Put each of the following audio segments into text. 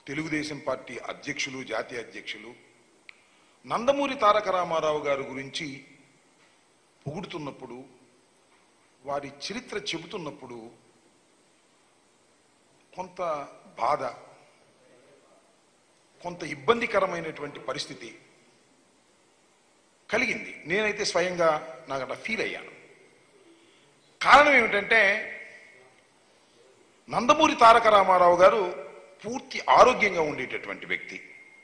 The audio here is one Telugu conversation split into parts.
తెలుగుదేశం పార్టీ అధ్యక్షులు జాతీయ అధ్యక్షులు నందమూరి తారక రామారావు గారి గురించి పొగుడుతున్నప్పుడు వారి చరిత్ర చెబుతున్నప్పుడు కొంత బాధ కొంత ఇబ్బందికరమైనటువంటి పరిస్థితి కలిగింది నేనైతే స్వయంగా నాకు అట్లా ఫీల్ అయ్యాను కారణం ఏమిటంటే నందమూరి తారక రామారావు గారు పూర్తి ఆరోగ్యంగా ఉండేటటువంటి వ్యక్తి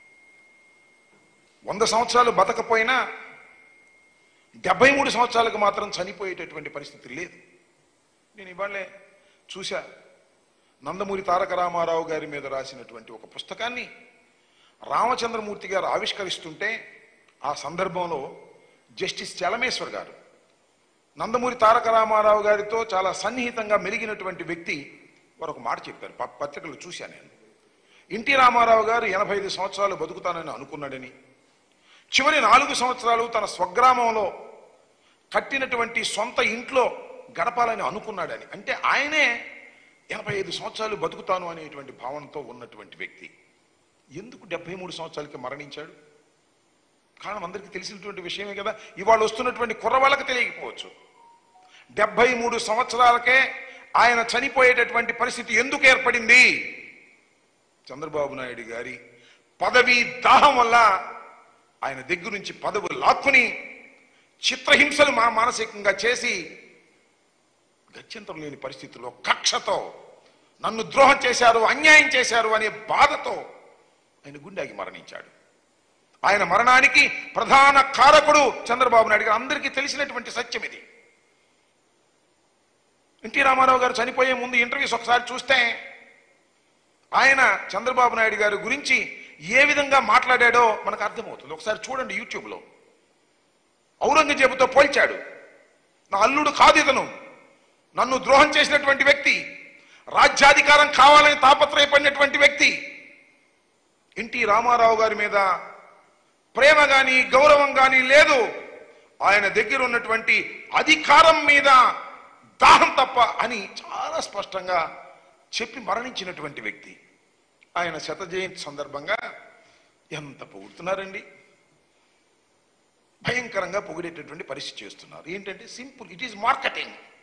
వంద సంవత్సరాలు బతకపోయినా డెబ్బై మూడు సంవత్సరాలకు మాత్రం చనిపోయేటటువంటి పరిస్థితి లేదు నేను ఇవాళే చూశా నందమూరి తారక రామారావు గారి మీద రాసినటువంటి ఒక పుస్తకాన్ని రామచంద్రమూర్తి గారు ఆవిష్కరిస్తుంటే ఆ సందర్భంలో జస్టిస్ చలమేశ్వర్ గారు నందమూరి తారక రామారావు గారితో చాలా సన్నిహితంగా మెలిగినటువంటి వ్యక్తి వారు ఒక మాట చెప్పారు ప- పత్రికలు చూశాను నేను ఎన్టీ రామారావు గారు ఎనభై ఐదు సంవత్సరాలు బతుకుతానని అనుకున్నాడని చివరి నాలుగు సంవత్సరాలు తన స్వగ్రామంలో కట్టినటువంటి సొంత ఇంట్లో గడపాలని అనుకున్నాడని అంటే ఆయనే ఎనభై ఐదు సంవత్సరాలు బతుకుతాను అనేటువంటి భావనతో ఉన్నటువంటి వ్యక్తి ఎందుకు డెబ్బై మూడు సంవత్సరాలకి మరణించాడు కారణం అందరికీ తెలిసినటువంటి విషయమే కదా ఇవాళ వస్తున్నటువంటి కుర్రవాళ్ళకి తెలియకపోవచ్చు డెబ్బై మూడు సంవత్సరాలకే ఆయన చనిపోయేటటువంటి పరిస్థితి ఎందుకు ఏర్పడింది చంద్రబాబు నాయుడు గారి పదవి దాహం వల్ల ఆయన దగ్గర నుంచి పదవి లాక్కుని చిత్రహింసలు మా మానసికంగా చేసి గత్యంతరం లేని పరిస్థితుల్లో కక్షతో నన్ను ద్రోహం చేశారు అన్యాయం చేశారు అనే బాధతో ఆయన గుండెకి మరణించాడు ఆయన మరణానికి ప్రధాన కారకుడు చంద్రబాబు నాయుడు గారు అందరికీ తెలిసినటువంటి సత్యం ఇది ఎన్టీ రామారావు గారు చనిపోయే ముందు ఇంటర్వ్యూస్ ఒకసారి చూస్తే ఆయన చంద్రబాబు నాయుడు గారి గురించి ఏ విధంగా మాట్లాడాడో మనకు అర్థమవుతుంది ఒకసారి చూడండి యూట్యూబ్లో ఔరంగజేబుతో పోల్చాడు నా అల్లుడు కాదు ఇతను నన్ను ద్రోహం చేసినటువంటి వ్యక్తి రాజ్యాధికారం కావాలని తాపత్రయపడినటువంటి వ్యక్తి ఎన్టీ రామారావు గారి మీద ప్రేమ గాని గౌరవం గాని లేదు ఆయన దగ్గర ఉన్నటువంటి అధికారం మీద దాహం తప్ప అని చాలా స్పష్టంగా చెప్పి మరణించినటువంటి వ్యక్తి ఆయన శత జయంతి సందర్భంగా ఎంత పొగుడుతున్నారండి భయంకరంగా పొగిడేటటువంటి పరిస్థితి చేస్తున్నారు ఏంటంటే సింపుల్ ఇట్ ఈస్ మార్కెటింగ్